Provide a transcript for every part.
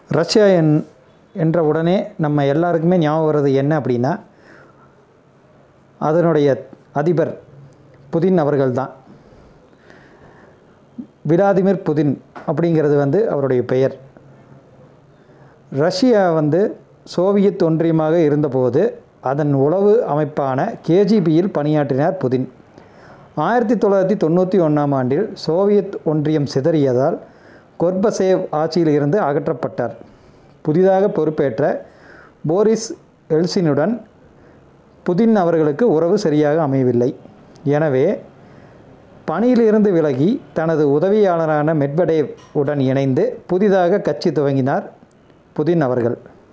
Russia என் என்ற உடனே நம்ம எல்லாருக்குமே ஞாபகம் வர்றது என்ன அப்படின்னா அதனுடைய அதிபர் புதின் அவர்கள்தான் விளாதிமிர் புதின் அப்படிங்கிறது வந்து அவருடைய பெயர் ரஷ்யா வந்து சோவியத் ஒன்றியமாக இருந்தபோது அதன் உளவு அமைப்பான கேஜிபியில் பணியாற்றினார் புதின் ஆயிரத்தி தொள்ளாயிரத்தி தொண்ணூற்றி ஒன்றாம் ஆண்டில் சோவியத் ஒன்றியம் சிதறியதால் கொர்பசேவ் ஆட்சியில் இருந்து அகற்றப்பட்டார் புதிதாக பொறுப்பேற்ற போரிஸ் எல்சினுடன் புதின் அவர்களுக்கு உறவு சரியாக அமையவில்லை எனவே பணியிலிருந்து விலகி தனது உதவியாளரான மெட்வடேவ் உடன் இணைந்து புதிதாக கட்சி துவங்கினார் புதின் அவர்கள்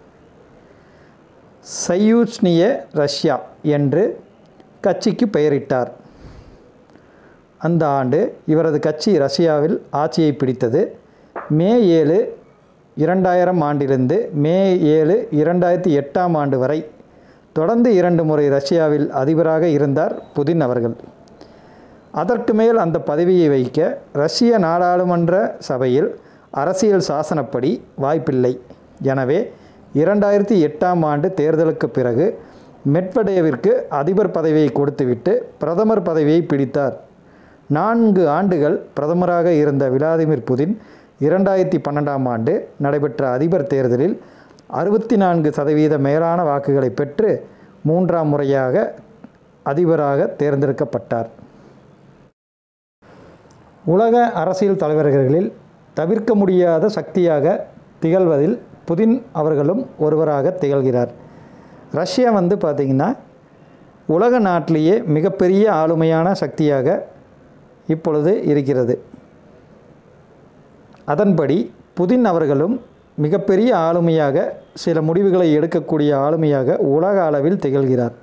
சையூச்னிய ரஷ்யா என்று கட்சிக்கு பெயரிட்டார் அந்த ஆண்டு இவரது கட்சி ரஷ்யாவில் ஆட்சியை பிடித்தது மே ஏழு இரண்டாயிரம் ஆண்டிலிருந்து மே ஏழு இரண்டாயிரத்தி எட்டாம் ஆண்டு வரை தொடர்ந்து இரண்டு முறை ரஷ்யாவில் அதிபராக இருந்தார் புதின் அவர்கள் அதற்கு மேல் அந்த பதவியை வைக்க ரஷ்ய நாடாளுமன்ற சபையில் அரசியல் சாசனப்படி வாய்ப்பில்லை எனவே இரண்டாயிரத்தி எட்டாம் ஆண்டு தேர்தலுக்கு பிறகு மெட்வடேவிற்கு அதிபர் பதவியை கொடுத்துவிட்டு பிரதமர் பதவியை பிடித்தார் நான்கு ஆண்டுகள் பிரதமராக இருந்த விளாதிமிர் புதின் இரண்டாயிரத்தி பன்னெண்டாம் ஆண்டு நடைபெற்ற அதிபர் தேர்தலில் அறுபத்தி நான்கு சதவீத மேலான வாக்குகளை பெற்று மூன்றாம் முறையாக அதிபராக தேர்ந்தெடுக்கப்பட்டார் உலக அரசியல் தலைவர்களில் தவிர்க்க முடியாத சக்தியாக திகழ்வதில் புதின் அவர்களும் ஒருவராக திகழ்கிறார் ரஷ்யா வந்து பார்த்திங்கன்னா உலக நாட்டிலேயே மிகப்பெரிய ஆளுமையான சக்தியாக இப்பொழுது இருக்கிறது அதன்படி புதின் அவர்களும் மிகப்பெரிய ஆளுமையாக சில முடிவுகளை எடுக்கக்கூடிய ஆளுமையாக உலக அளவில் திகழ்கிறார்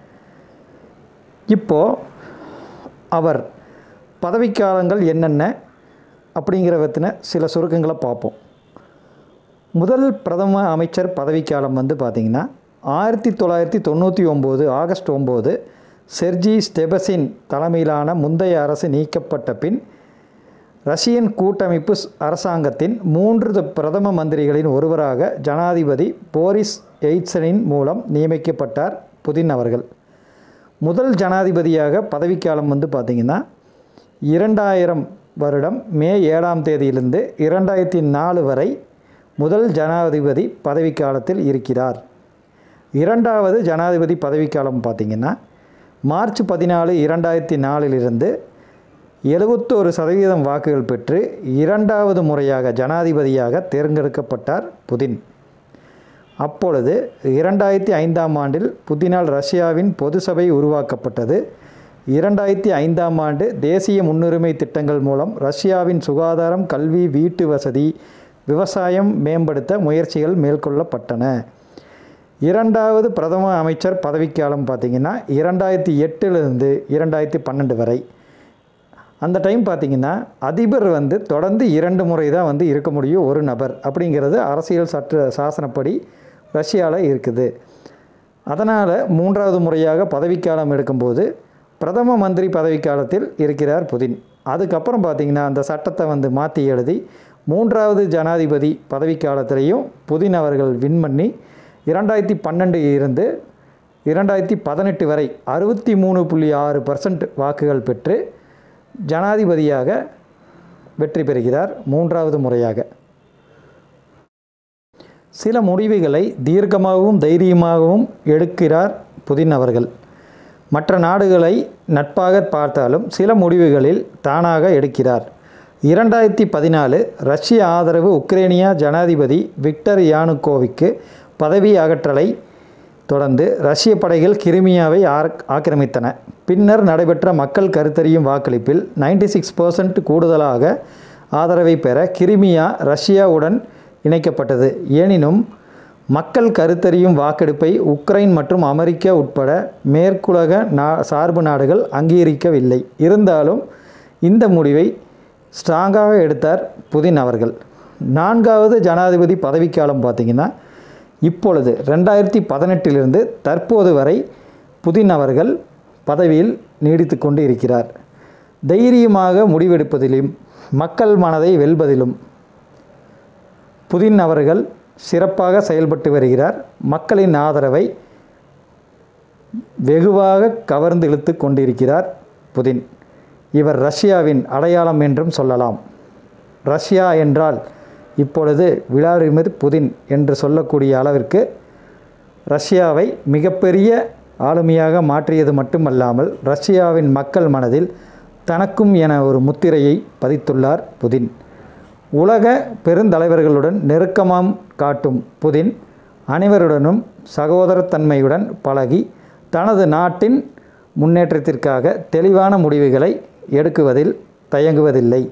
இப்போ அவர் பதவிக்காலங்கள் என்னென்ன அப்படிங்கிற பற்றின சில சுருக்கங்களை பார்ப்போம் முதல் பிரதம அமைச்சர் பதவிக்காலம் வந்து பார்த்திங்கன்னா ஆயிரத்தி தொள்ளாயிரத்தி தொண்ணூற்றி ஒம்பது ஆகஸ்ட் ஒம்பது செர்ஜி ஸ்டெபசின் தலைமையிலான முந்தைய அரசு நீக்கப்பட்ட பின் ரஷ்யன் கூட்டமைப்பு ஸ்- அரசாங்கத்தின் மூன்று த- பிரதம மந்திரிகளின் ஒருவராக ஜனாதிபதி போரிஸ் எய்ட்சனின் மூலம் நியமிக்கப்பட்டார் புதின் அவர்கள் முதல் ஜனாதிபதியாக பதவிக்காலம் வந்து பார்த்திங்கன்னா இரண்டாயிரம் வருடம் மே ஏழாம் தேதியிலிருந்து இரண்டாயிரத்தி நாலு வரை முதல் ஜனாதிபதி பதவிக்காலத்தில் இருக்கிறார் இரண்டாவது ஜனாதிபதி பதவிக்காலம் பார்த்திங்கன்னா மார்ச் பதினாலு இரண்டாயிரத்தி நாலிலிருந்து எழுபத்தோரு சதவீதம் வாக்குகள் பெற்று இரண்டாவது முறையாக ஜனாதிபதியாக தேர்ந்தெடுக்கப்பட்டார் புதின் அப்பொழுது இரண்டாயிரத்தி ஐந்தாம் ஆண்டில் புதினால் ரஷ்யாவின் பொது சபை உருவாக்கப்பட்டது இரண்டாயிரத்தி ஐந்தாம் ஆண்டு தேசிய முன்னுரிமை திட்டங்கள் மூலம் ரஷ்யாவின் சுகாதாரம் கல்வி வீட்டு வசதி விவசாயம் மேம்படுத்த முயற்சிகள் மேற்கொள்ளப்பட்டன இரண்டாவது பிரதம அமைச்சர் பதவிக்காலம் பார்த்திங்கன்னா இரண்டாயிரத்தி எட்டுலேருந்து இரண்டாயிரத்தி பன்னெண்டு வரை அந்த டைம் பார்த்திங்கன்னா அதிபர் வந்து தொடர்ந்து இரண்டு முறை தான் வந்து இருக்க முடியும் ஒரு நபர் அப்படிங்கிறது அரசியல் சட்ட சாசனப்படி ரஷ்யாவில் இருக்குது அதனால் மூன்றாவது முறையாக பதவிக்காலம் எடுக்கும்போது பிரதம மந்திரி பதவிக்காலத்தில் இருக்கிறார் புதின் அதுக்கப்புறம் பார்த்திங்கன்னா அந்த சட்டத்தை வந்து மாற்றி எழுதி மூன்றாவது ஜனாதிபதி பதவிக்காலத்திலையும் புதின் அவர்கள் வின் பண்ணி இரண்டாயிரத்தி பன்னெண்டு இருந்து இரண்டாயிரத்தி பதினெட்டு வரை அறுபத்தி மூணு புள்ளி ஆறு பர்சன்ட் வாக்குகள் பெற்று ஜனாதிபதியாக வெற்றி பெறுகிறார் மூன்றாவது முறையாக சில முடிவுகளை தீர்க்கமாகவும் தைரியமாகவும் எடுக்கிறார் புதின் அவர்கள் மற்ற நாடுகளை நட்பாக பார்த்தாலும் சில முடிவுகளில் தானாக எடுக்கிறார் இரண்டாயிரத்தி பதினாலு ரஷ்ய ஆதரவு உக்ரேனியா ஜனாதிபதி விக்டர் யானுகோவிக்கு பதவி அகற்றலை தொடர்ந்து ரஷ்ய படைகள் கிரிமியாவை ஆர்- ஆக்கிரமித்தன பின்னர் நடைபெற்ற மக்கள் கருத்தறியும் வாக்களிப்பில் 96% சிக்ஸ் கூடுதலாக ஆதரவை பெற கிரிமியா ரஷ்யாவுடன் இணைக்கப்பட்டது எனினும் மக்கள் கருத்தறியும் வாக்கெடுப்பை உக்ரைன் மற்றும் அமெரிக்கா உட்பட மேற்குலக நா சார்பு நாடுகள் அங்கீகரிக்கவில்லை இருந்தாலும் இந்த முடிவை ஸ்ட்ராங்காக எடுத்தார் புதின் அவர்கள் நான்காவது ஜனாதிபதி பதவிக்காலம் பார்த்திங்கன்னா இப்பொழுது ரெண்டாயிரத்தி பதினெட்டிலிருந்து தற்போது வரை புதின் அவர்கள் பதவியில் நீடித்து கொண்டு இருக்கிறார் தைரியமாக முடிவெடுப்பதிலும் மக்கள் மனதை வெல்வதிலும் புதின் அவர்கள் சிறப்பாக செயல்பட்டு வருகிறார் மக்களின் ஆதரவை வெகுவாக கவர்ந்து இழுத்து கொண்டிருக்கிறார் புதின் இவர் ரஷ்யாவின் அடையாளம் என்றும் சொல்லலாம் ரஷ்யா என்றால் இப்பொழுது விளாடிமிர் புதின் என்று சொல்லக்கூடிய அளவிற்கு ரஷ்யாவை மிகப்பெரிய ஆளுமையாக மாற்றியது மட்டுமல்லாமல் ரஷ்யாவின் மக்கள் மனதில் தனக்கும் என ஒரு முத்திரையை பதித்துள்ளார் புதின் உலக பெருந்தலைவர்களுடன் நெருக்கமாம் காட்டும் புதின் அனைவருடனும் சகோதரத்தன்மையுடன் பழகி தனது நாட்டின் முன்னேற்றத்திற்காக தெளிவான முடிவுகளை எடுக்குவதில் தயங்குவதில்லை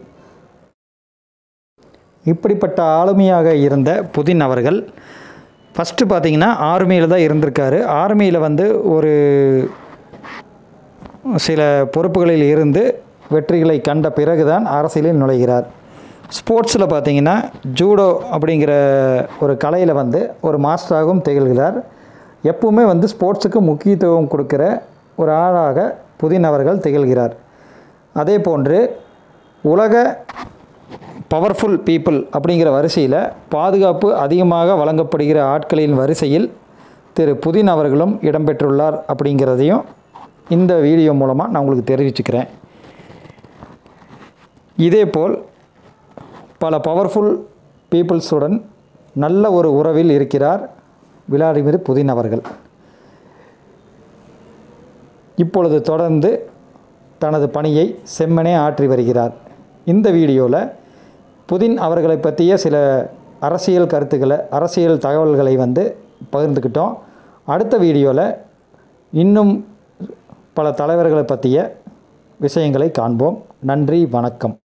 இப்படிப்பட்ட ஆளுமையாக இருந்த புதின் அவர்கள் ஃபஸ்ட்டு பார்த்தீங்கன்னா ஆர்மியில் தான் இருந்திருக்காரு ஆர்மியில் வந்து ஒரு சில பொறுப்புகளில் இருந்து வெற்றிகளை கண்ட பிறகுதான் அரசியலில் நுழைகிறார் ஸ்போர்ட்ஸில் பார்த்தீங்கன்னா ஜூடோ அப்படிங்கிற ஒரு கலையில் வந்து ஒரு மாஸ்டராகவும் திகழ்கிறார் எப்பவுமே வந்து ஸ்போர்ட்ஸுக்கு முக்கியத்துவம் கொடுக்கிற ஒரு ஆளாக புதின் அவர்கள் திகழ்கிறார் அதே போன்று உலக பவர்ஃபுல் பீப்புள் அப்படிங்கிற வரிசையில் பாதுகாப்பு அதிகமாக வழங்கப்படுகிற ஆட்களின் வரிசையில் திரு புதின் அவர்களும் இடம்பெற்றுள்ளார் அப்படிங்கிறதையும் இந்த வீடியோ மூலமாக நான் உங்களுக்கு தெரிவிச்சுக்கிறேன் இதேபோல் பல பவர்ஃபுல் பீப்புள்ஸுடன் நல்ல ஒரு உறவில் இருக்கிறார் விளாடிமிர் புதின் அவர்கள் இப்பொழுது தொடர்ந்து தனது பணியை செம்மனே ஆற்றி வருகிறார் இந்த வீடியோவில் புதின் அவர்களை பற்றிய சில அரசியல் கருத்துக்களை அரசியல் தகவல்களை வந்து பகிர்ந்துக்கிட்டோம் அடுத்த வீடியோவில் இன்னும் பல தலைவர்களை பற்றிய விஷயங்களை காண்போம் நன்றி வணக்கம்